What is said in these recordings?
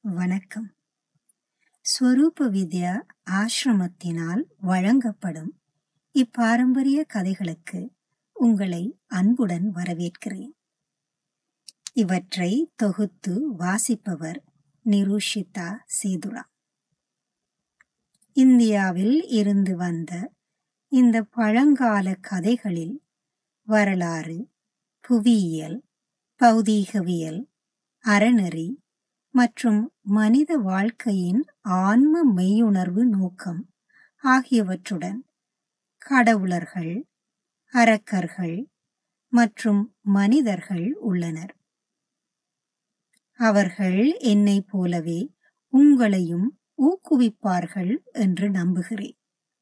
வணக்கம் ஸ்வரூப வித்யா ஆசிரமத்தினால் வழங்கப்படும் இப்பாரம்பரிய கதைகளுக்கு உங்களை அன்புடன் வரவேற்கிறேன் இவற்றை தொகுத்து வாசிப்பவர் நிரூஷிதா சேதுரா இந்தியாவில் இருந்து வந்த இந்த பழங்கால கதைகளில் வரலாறு புவியியல் பௌதீகவியல் அறநெறி மற்றும் மனித வாழ்க்கையின் ஆன்ம மெய்யுணர்வு நோக்கம் ஆகியவற்றுடன் கடவுளர்கள் அரக்கர்கள் மற்றும் மனிதர்கள் உள்ளனர் அவர்கள் என்னைப் போலவே உங்களையும் ஊக்குவிப்பார்கள் என்று நம்புகிறேன்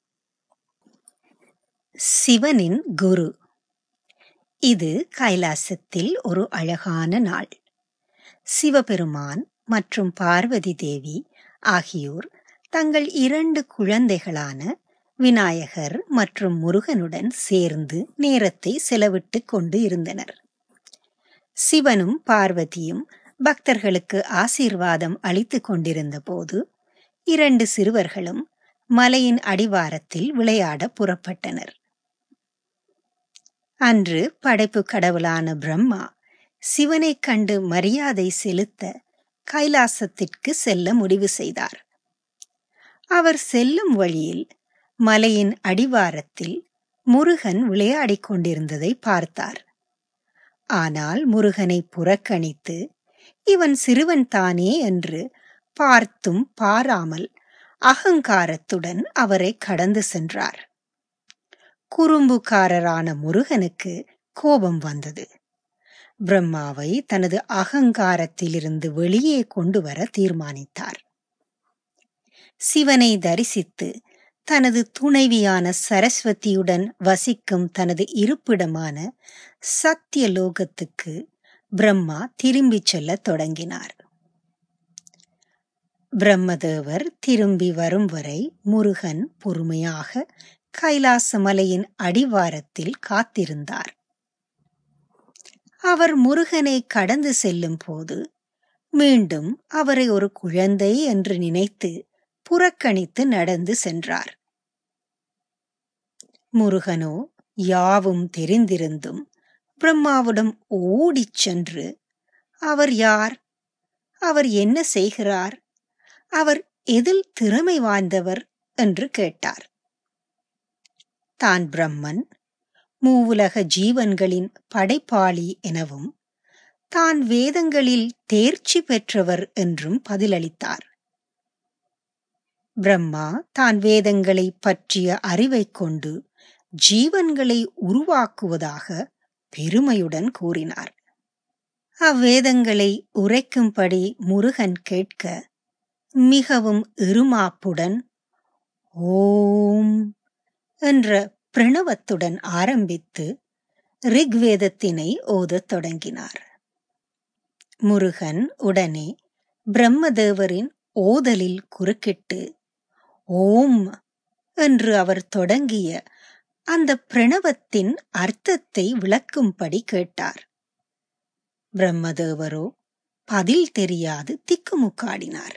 சிவனின் குரு இது கைலாசத்தில் ஒரு அழகான நாள் சிவபெருமான் மற்றும் பார்வதி தேவி ஆகியோர் தங்கள் இரண்டு குழந்தைகளான விநாயகர் மற்றும் முருகனுடன் சேர்ந்து நேரத்தை செலவிட்டுக் கொண்டு இருந்தனர் சிவனும் பார்வதியும் பக்தர்களுக்கு ஆசீர்வாதம் அளித்துக் கொண்டிருந்த போது இரண்டு சிறுவர்களும் மலையின் அடிவாரத்தில் விளையாட புறப்பட்டனர் அன்று படைப்பு கடவுளான பிரம்மா சிவனைக் கண்டு மரியாதை செலுத்த கைலாசத்திற்கு செல்ல முடிவு செய்தார் அவர் செல்லும் வழியில் மலையின் அடிவாரத்தில் முருகன் விளையாடிக் கொண்டிருந்ததை பார்த்தார் ஆனால் முருகனை புறக்கணித்து இவன் சிறுவன் தானே என்று பார்த்தும் பாராமல் அகங்காரத்துடன் அவரை கடந்து சென்றார் குறும்புக்காரரான முருகனுக்கு கோபம் வந்தது பிரம்மாவை தனது அகங்காரத்திலிருந்து வெளியே கொண்டு வர தீர்மானித்தார் சிவனை தரிசித்து தனது துணைவியான சரஸ்வதியுடன் வசிக்கும் தனது இருப்பிடமான சத்தியலோகத்துக்கு பிரம்மா திரும்பிச் செல்லத் தொடங்கினார் பிரம்மதேவர் திரும்பி வரும் வரை முருகன் பொறுமையாக கைலாச மலையின் அடிவாரத்தில் காத்திருந்தார் அவர் முருகனை கடந்து செல்லும் போது மீண்டும் அவரை ஒரு குழந்தை என்று நினைத்து புறக்கணித்து நடந்து சென்றார் முருகனோ யாவும் தெரிந்திருந்தும் பிரம்மாவிடம் ஓடிச் சென்று அவர் யார் அவர் என்ன செய்கிறார் அவர் எதில் திறமை வாய்ந்தவர் என்று கேட்டார் தான் பிரம்மன் மூவுலக ஜீவன்களின் படைப்பாளி எனவும் தான் வேதங்களில் தேர்ச்சி பெற்றவர் என்றும் பதிலளித்தார் பிரம்மா தான் வேதங்களை பற்றிய அறிவைக் கொண்டு ஜீவன்களை உருவாக்குவதாக பெருமையுடன் கூறினார் அவ்வேதங்களை உரைக்கும்படி முருகன் கேட்க மிகவும் இருமாப்புடன் ஓம் என்ற பிரணவத்துடன் ஆரம்பித்து ரிக்வேதத்தினை ஓதத் தொடங்கினார் முருகன் உடனே பிரம்மதேவரின் ஓதலில் குறுக்கிட்டு ஓம் என்று அவர் தொடங்கிய அந்த பிரணவத்தின் அர்த்தத்தை விளக்கும்படி கேட்டார் பிரம்மதேவரோ பதில் தெரியாது திக்குமுக்காடினார்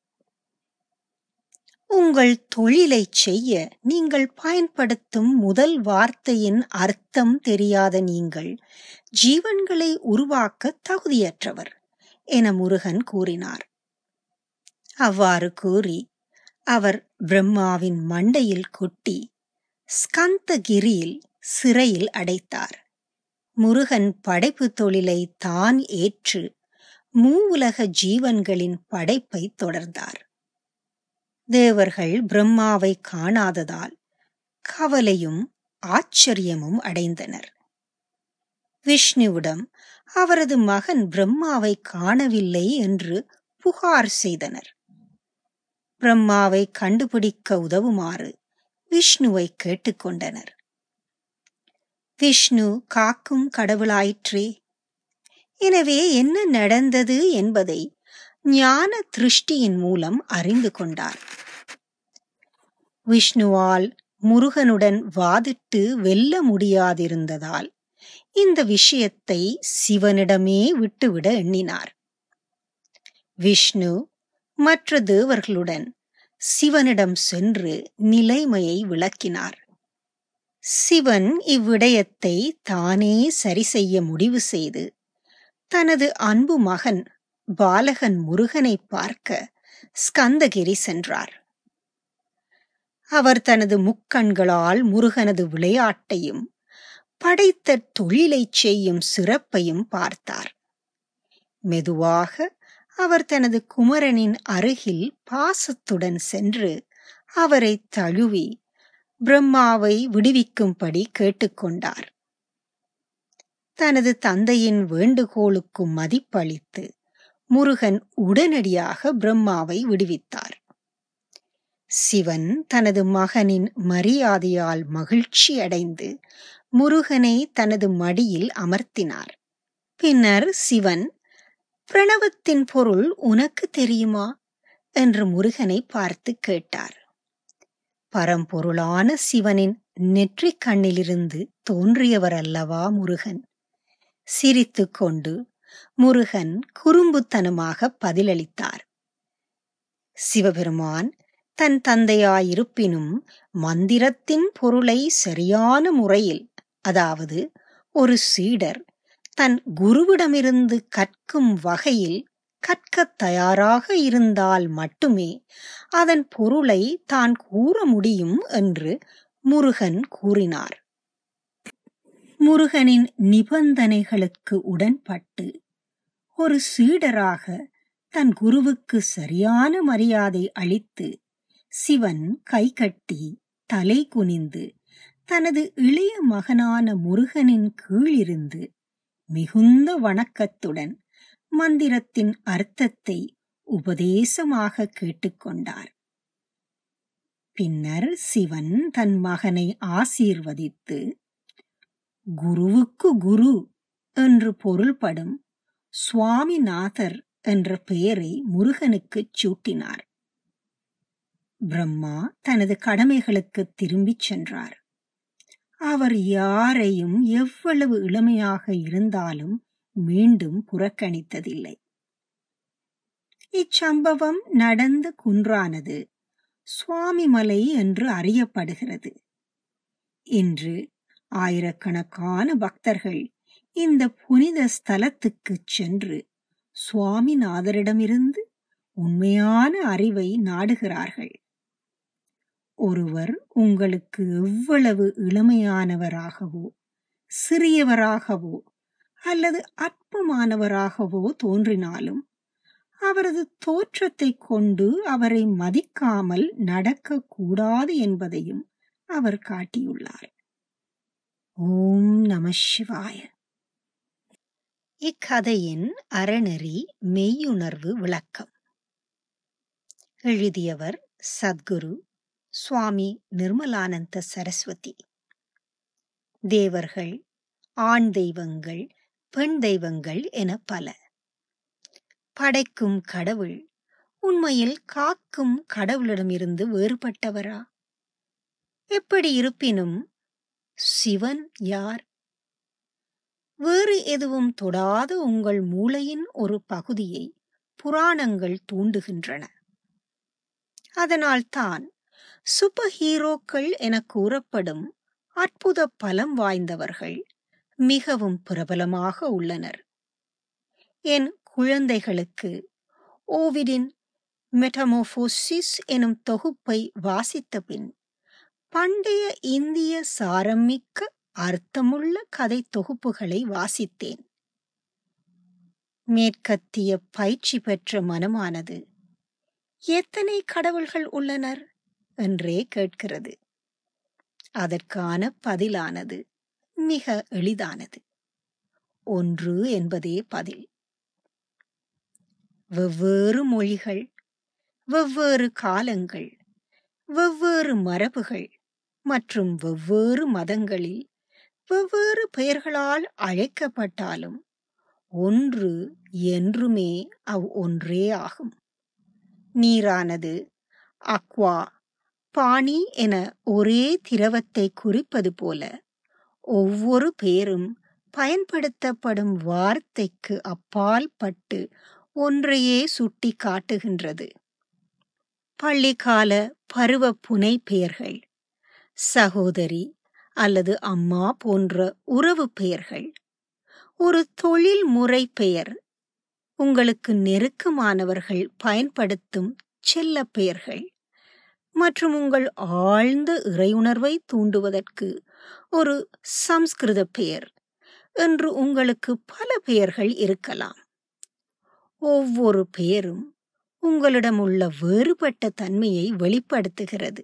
உங்கள் தொழிலை செய்ய நீங்கள் பயன்படுத்தும் முதல் வார்த்தையின் அர்த்தம் தெரியாத நீங்கள் ஜீவன்களை உருவாக்க தகுதியற்றவர் என முருகன் கூறினார் அவ்வாறு கூறி அவர் பிரம்மாவின் மண்டையில் கொட்டி ஸ்கந்தகிரியில் சிறையில் அடைத்தார் முருகன் படைப்பு தொழிலை தான் ஏற்று மூவுலக ஜீவன்களின் படைப்பை தொடர்ந்தார் தேவர்கள் பிரம்மாவை காணாததால் கவலையும் ஆச்சரியமும் அடைந்தனர் விஷ்ணுவிடம் அவரது மகன் பிரம்மாவை காணவில்லை என்று புகார் செய்தனர் பிரம்மாவை கண்டுபிடிக்க உதவுமாறு விஷ்ணுவை கேட்டுக்கொண்டனர் விஷ்ணு காக்கும் கடவுளாயிற்றே எனவே என்ன நடந்தது என்பதை ஞான திருஷ்டியின் மூலம் அறிந்து கொண்டார் விஷ்ணுவால் முருகனுடன் வாதிட்டு வெல்ல முடியாதிருந்ததால் இந்த விஷயத்தை சிவனிடமே விட்டுவிட எண்ணினார் விஷ்ணு மற்ற தேவர்களுடன் சிவனிடம் சென்று நிலைமையை விளக்கினார் சிவன் இவ்விடயத்தை தானே சரி செய்ய முடிவு செய்து தனது அன்பு மகன் பாலகன் முருகனை பார்க்க ஸ்கந்தகிரி சென்றார் அவர் தனது முக்கண்களால் முருகனது விளையாட்டையும் படைத்த தொழிலைச் செய்யும் சிறப்பையும் பார்த்தார் மெதுவாக அவர் தனது குமரனின் அருகில் பாசத்துடன் சென்று அவரை தழுவி பிரம்மாவை விடுவிக்கும்படி கேட்டுக்கொண்டார் தனது தந்தையின் வேண்டுகோளுக்கு மதிப்பளித்து முருகன் உடனடியாக பிரம்மாவை விடுவித்தார் சிவன் தனது மகனின் மரியாதையால் மகிழ்ச்சி அடைந்து முருகனை தனது மடியில் அமர்த்தினார் பின்னர் சிவன் பிரணவத்தின் பொருள் உனக்கு தெரியுமா என்று முருகனை பார்த்து கேட்டார் பரம்பொருளான சிவனின் நெற்றிக் கண்ணிலிருந்து தோன்றியவர் அல்லவா முருகன் சிரித்துக்கொண்டு முருகன் குறும்புத்தனமாக பதிலளித்தார் சிவபெருமான் தன் தந்தையாயிருப்பினும் மந்திரத்தின் பொருளை சரியான முறையில் அதாவது ஒரு சீடர் தன் குருவிடமிருந்து கற்கும் வகையில் கற்கத் தயாராக இருந்தால் மட்டுமே அதன் பொருளை தான் கூற முடியும் என்று முருகன் கூறினார் முருகனின் நிபந்தனைகளுக்கு உடன்பட்டு ஒரு சீடராக தன் குருவுக்கு சரியான மரியாதை அளித்து சிவன் கைகட்டி தலை குனிந்து தனது இளைய மகனான முருகனின் கீழிருந்து மிகுந்த வணக்கத்துடன் மந்திரத்தின் அர்த்தத்தை உபதேசமாக கேட்டுக்கொண்டார் பின்னர் சிவன் தன் மகனை ஆசீர்வதித்து குருவுக்கு குரு என்று பொருள்படும் சுவாமிநாதர் என்ற பெயரை முருகனுக்குச் சூட்டினார் பிரம்மா தனது கடமைகளுக்கு திரும்பிச் சென்றார் அவர் யாரையும் எவ்வளவு இளமையாக இருந்தாலும் மீண்டும் புறக்கணித்ததில்லை இச்சம்பவம் நடந்த குன்றானது சுவாமிமலை என்று அறியப்படுகிறது இன்று ஆயிரக்கணக்கான பக்தர்கள் இந்த புனித ஸ்தலத்துக்கு சென்று சுவாமிநாதரிடமிருந்து உண்மையான அறிவை நாடுகிறார்கள் ஒருவர் உங்களுக்கு எவ்வளவு இளமையானவராகவோ சிறியவராகவோ அல்லது அற்பமானவராகவோ தோன்றினாலும் அவரது தோற்றத்தை கொண்டு அவரை மதிக்காமல் நடக்கக்கூடாது என்பதையும் அவர் காட்டியுள்ளார் ஓம் நம சிவாய இக்கதையின் அறநெறி மெய்யுணர்வு விளக்கம் எழுதியவர் சத்குரு சுவாமி நிர்மலானந்த சரஸ்வதி தேவர்கள் ஆண் தெய்வங்கள் பெண் தெய்வங்கள் என பல படைக்கும் கடவுள் உண்மையில் காக்கும் கடவுளிடமிருந்து வேறுபட்டவரா எப்படி இருப்பினும் சிவன் யார் வேறு எதுவும் தொடாத உங்கள் மூளையின் ஒரு பகுதியை புராணங்கள் தூண்டுகின்றன அதனால்தான் சூப்பர் ஹீரோக்கள் என கூறப்படும் அற்புத பலம் வாய்ந்தவர்கள் மிகவும் பிரபலமாக உள்ளனர் என் குழந்தைகளுக்கு ஓவிடின் மெட்டமோபோசிஸ் எனும் தொகுப்பை வாசித்த பின் பண்டைய இந்திய சாரமிக்க அர்த்தமுள்ள கதை தொகுப்புகளை வாசித்தேன் மேற்கத்திய பயிற்சி பெற்ற மனமானது எத்தனை கடவுள்கள் உள்ளனர் என்றே கேட்கிறது அதற்கான பதிலானது மிக எளிதானது ஒன்று என்பதே பதில் வெவ்வேறு மொழிகள் வெவ்வேறு காலங்கள் வெவ்வேறு மரபுகள் மற்றும் வெவ்வேறு மதங்களில் வெவ்வேறு பெயர்களால் அழைக்கப்பட்டாலும் ஒன்று என்றுமே அவ் ஒன்றே ஆகும் நீரானது அக்வா பாணி என ஒரே திரவத்தை குறிப்பது போல ஒவ்வொரு பேரும் பயன்படுத்தப்படும் வார்த்தைக்கு அப்பால் பட்டு ஒன்றையே சுட்டி காட்டுகின்றது பள்ளிக்கால பருவ புனை பெயர்கள் சகோதரி அல்லது அம்மா போன்ற உறவு பெயர்கள் ஒரு தொழில் முறை பெயர் உங்களுக்கு நெருக்கமானவர்கள் பயன்படுத்தும் செல்ல பெயர்கள் மற்றும் உங்கள் ஆழ்ந்த இறையுணர்வை தூண்டுவதற்கு ஒரு சம்ஸ்கிருத பெயர் என்று உங்களுக்கு பல பெயர்கள் இருக்கலாம் ஒவ்வொரு பெயரும் உங்களிடம் உள்ள வேறுபட்ட தன்மையை வெளிப்படுத்துகிறது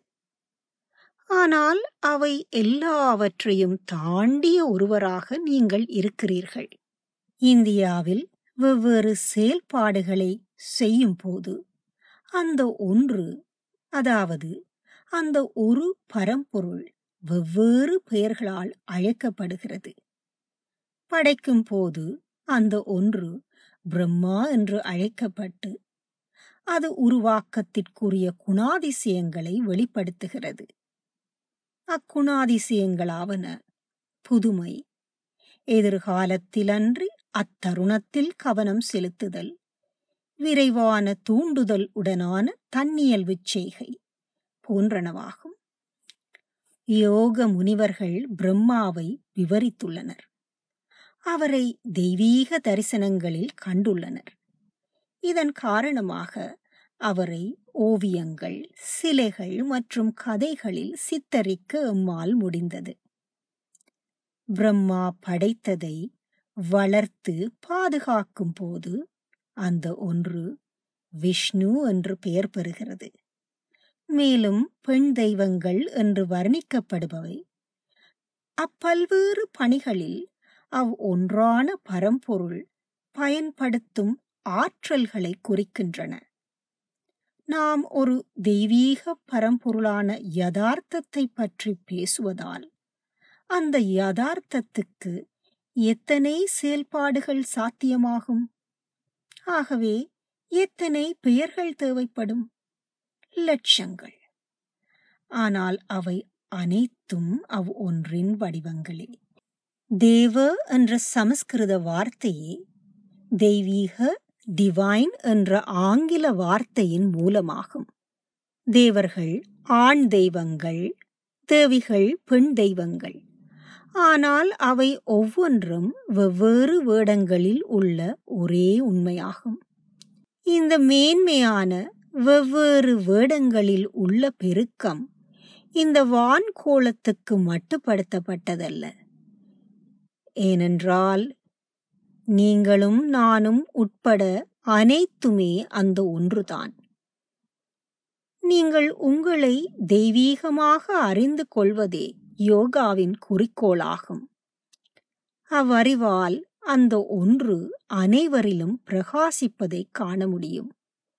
ஆனால் அவை எல்லாவற்றையும் தாண்டிய ஒருவராக நீங்கள் இருக்கிறீர்கள் இந்தியாவில் வெவ்வேறு செயல்பாடுகளை செய்யும் போது அந்த ஒன்று அதாவது அந்த ஒரு பரம்பொருள் வெவ்வேறு பெயர்களால் அழைக்கப்படுகிறது படைக்கும் போது அந்த ஒன்று பிரம்மா என்று அழைக்கப்பட்டு அது உருவாக்கத்திற்குரிய குணாதிசயங்களை வெளிப்படுத்துகிறது அக்குணாதிசயங்களாவன புதுமை எதிர்காலத்திலன்றி அத்தருணத்தில் கவனம் செலுத்துதல் விரைவான தூண்டுதல் உடனான தன்னியல்பு செய்கை போன்றனவாகும் யோக முனிவர்கள் பிரம்மாவை விவரித்துள்ளனர் அவரை தெய்வீக தரிசனங்களில் கண்டுள்ளனர் இதன் காரணமாக அவரை ஓவியங்கள் சிலைகள் மற்றும் கதைகளில் சித்தரிக்க எம்மால் முடிந்தது பிரம்மா படைத்ததை வளர்த்து பாதுகாக்கும் போது அந்த ஒன்று விஷ்ணு என்று பெயர் பெறுகிறது மேலும் பெண் தெய்வங்கள் என்று வர்ணிக்கப்படுபவை அப்பல்வேறு பணிகளில் அவ் ஒன்றான பரம்பொருள் பயன்படுத்தும் ஆற்றல்களை குறிக்கின்றன நாம் ஒரு தெய்வீக பரம்பொருளான யதார்த்தத்தை பற்றி பேசுவதால் அந்த யதார்த்தத்துக்கு எத்தனை செயல்பாடுகள் சாத்தியமாகும் ஆகவே எத்தனை பெயர்கள் தேவைப்படும் லட்சங்கள் ஆனால் அவை அனைத்தும் அவ் ஒன்றின் வடிவங்களே தேவ என்ற சமஸ்கிருத வார்த்தையே தெய்வீக டிவைன் என்ற ஆங்கில வார்த்தையின் மூலமாகும் தேவர்கள் ஆண் தெய்வங்கள் தேவிகள் பெண் தெய்வங்கள் ஆனால் அவை ஒவ்வொன்றும் வெவ்வேறு வேடங்களில் உள்ள ஒரே உண்மையாகும் இந்த மேன்மையான வெவ்வேறு வேடங்களில் உள்ள பெருக்கம் இந்த வான்கோளத்துக்கு மட்டுப்படுத்தப்பட்டதல்ல ஏனென்றால் நீங்களும் நானும் உட்பட அனைத்துமே அந்த ஒன்றுதான் நீங்கள் உங்களை தெய்வீகமாக அறிந்து கொள்வதே யோகாவின் குறிக்கோளாகும் அவ்வறிவால் அந்த ஒன்று அனைவரிலும் பிரகாசிப்பதை காண முடியும்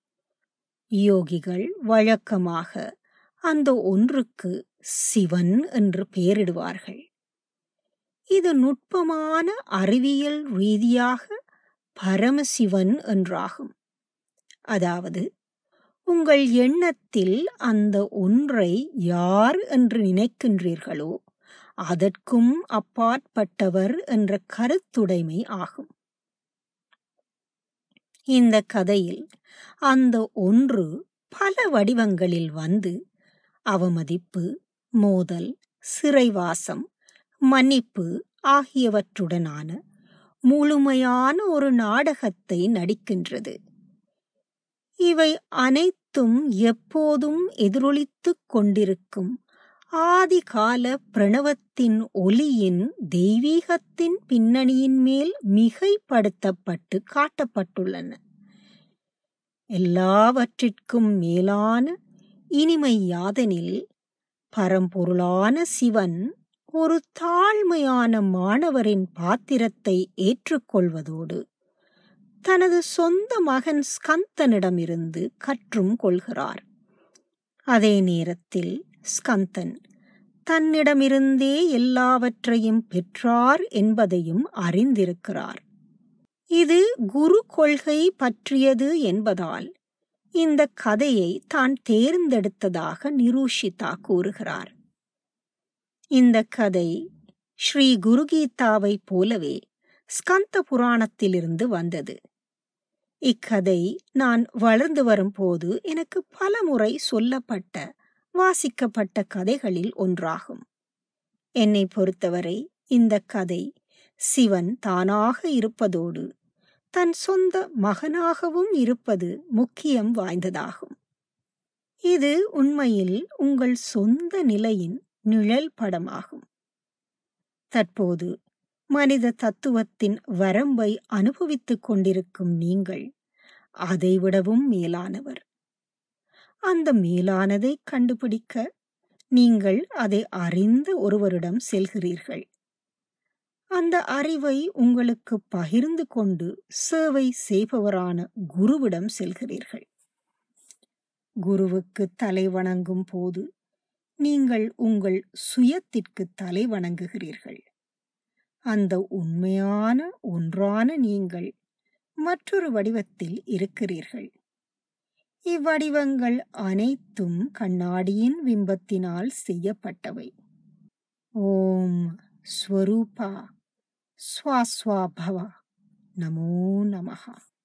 யோகிகள் வழக்கமாக அந்த ஒன்றுக்கு சிவன் என்று பெயரிடுவார்கள் இது நுட்பமான அறிவியல் ரீதியாக பரமசிவன் என்றாகும் அதாவது உங்கள் எண்ணத்தில் அந்த ஒன்றை யார் என்று நினைக்கின்றீர்களோ அதற்கும் அப்பாற்பட்டவர் என்ற கருத்துடைமை ஆகும் இந்த கதையில் அந்த ஒன்று பல வடிவங்களில் வந்து அவமதிப்பு மோதல் சிறைவாசம் மன்னிப்பு ஆகியவற்றுடனான முழுமையான ஒரு நாடகத்தை நடிக்கின்றது இவை அனைத்தும் எப்போதும் எதிரொலித்துக் கொண்டிருக்கும் ஆதிகால பிரணவத்தின் ஒலியின் தெய்வீகத்தின் பின்னணியின் மேல் மிகைப்படுத்தப்பட்டு காட்டப்பட்டுள்ளன எல்லாவற்றிற்கும் மேலான இனிமை யாதெனில் பரம்பொருளான சிவன் ஒரு தாழ்மையான மாணவரின் பாத்திரத்தை ஏற்றுக்கொள்வதோடு தனது சொந்த மகன் ஸ்கந்தனிடமிருந்து கற்றும் கொள்கிறார் அதே நேரத்தில் ஸ்கந்தன் தன்னிடமிருந்தே எல்லாவற்றையும் பெற்றார் என்பதையும் அறிந்திருக்கிறார் இது குரு கொள்கை பற்றியது என்பதால் இந்த கதையை தான் தேர்ந்தெடுத்ததாக நிரூஷிதா கூறுகிறார் இந்த கதை ஸ்ரீ குருகீதாவை போலவே ஸ்கந்த புராணத்திலிருந்து வந்தது இக்கதை நான் வளர்ந்து வரும்போது எனக்கு பலமுறை சொல்லப்பட்ட வாசிக்கப்பட்ட கதைகளில் ஒன்றாகும் என்னை பொறுத்தவரை இந்த கதை சிவன் தானாக இருப்பதோடு தன் சொந்த மகனாகவும் இருப்பது முக்கியம் வாய்ந்ததாகும் இது உண்மையில் உங்கள் சொந்த நிலையின் நிழல் படமாகும் தற்போது மனித தத்துவத்தின் வரம்பை அனுபவித்துக் கொண்டிருக்கும் நீங்கள் அதைவிடவும் மேலானவர் அந்த மேலானதை கண்டுபிடிக்க நீங்கள் அதை அறிந்த ஒருவரிடம் செல்கிறீர்கள் அந்த அறிவை உங்களுக்கு பகிர்ந்து கொண்டு சேவை செய்பவரான குருவிடம் செல்கிறீர்கள் குருவுக்கு தலை வணங்கும் போது நீங்கள் உங்கள் சுயத்திற்கு தலை வணங்குகிறீர்கள் அந்த உண்மையான ஒன்றான நீங்கள் மற்றொரு வடிவத்தில் இருக்கிறீர்கள் இவ்வடிவங்கள் அனைத்தும் கண்ணாடியின் பிம்பத்தினால் செய்யப்பட்டவை ஓம் ஸ்வரூபா ஸ்வாஸ்வாபவா நமோ நமஹா